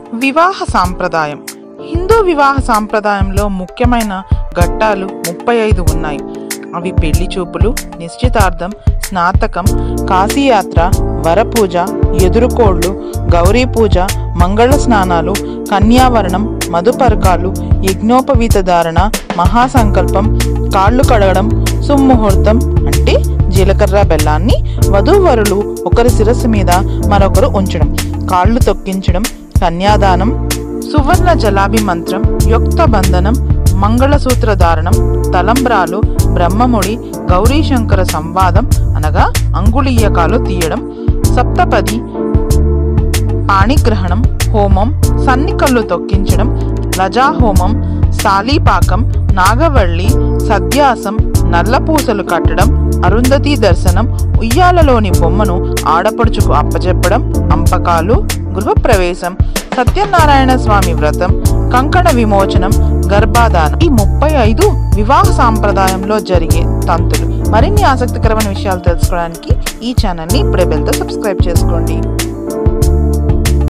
వివాహ సాంప్రదాయం హిందూ వివాహ సాంప్రదాయంలో ముఖ్యమైన ఘట్టాలు ముప్పై ఐదు ఉన్నాయి అవి పెళ్లి చూపులు నిశ్చితార్థం స్నాతకం కాశీయాత్ర వరపూజ ఎదురుకోళ్లు గౌరీ పూజ మంగళ స్నానాలు కన్యావరణం మధుపర్కాలు యజ్ఞోపవీత ధారణ మహాసంకల్పం కాళ్ళు కడగడం సుముహూర్తం అంటే జీలకర్ర బెల్లాన్ని వధూవరులు ఒకరి శిరస్సు మీద మరొకరు ఉంచడం కాళ్ళు తొక్కించడం కన్యాదానం సువర్ణ జలాభి మంత్రం యుక్త బంధనం మంగళసూత్ర ధారణం తలంబ్రాలు బ్రహ్మముడి గౌరీశంకర సంవాదం అనగా అంగుళీయకాలు తీయడం సప్తపది పాణిగ్రహణం హోమం సన్నికళ్ళు తొక్కించడం లజాహోమం సాలీపాకం నాగవల్లి సద్యాసం నల్లపూసలు కట్టడం అరుంధతి దర్శనం ఉయ్యాలలోని బొమ్మను ఆడపడుచుకు అప్పచెప్పడం అంపకాలు గృహప్రవేశం సత్యనారాయణ స్వామి వ్రతం కంకణ విమోచనం గర్భాధానం ఈ ముప్పై ఐదు వివాహ సాంప్రదాయంలో జరిగే తంతులు మరిన్ని ఆసక్తికరమైన విషయాలు తెలుసుకోవడానికి ఈ ఛానల్ని ఇప్పుడే బెల్తో సబ్స్క్రైబ్ చేసుకోండి